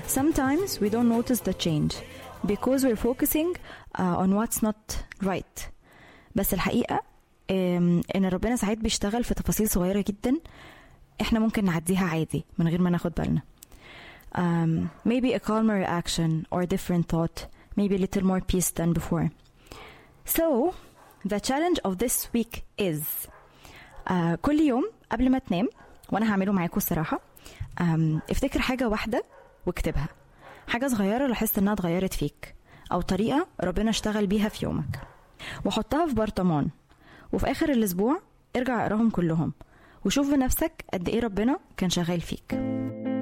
sometimes we don't notice the change because we're focusing uh, on what's not right بس الحقيقة um, إن ربنا ساعات بيشتغل في تفاصيل صغيرة جدا إحنا ممكن نعديها عادي من غير ما ناخد بالنا um, maybe a calmer reaction or a different thought maybe a little more peace than before so the challenge of this week is uh, كل يوم قبل ما تنام وانا هعمله معاكم الصراحه um, افتكر حاجه واحده واكتبها حاجه صغيره لاحظت انها اتغيرت فيك او طريقه ربنا اشتغل بيها في يومك وحطها في برطمان وفي اخر الاسبوع ارجع اقراهم كلهم وشوف بنفسك قد ايه ربنا كان شغال فيك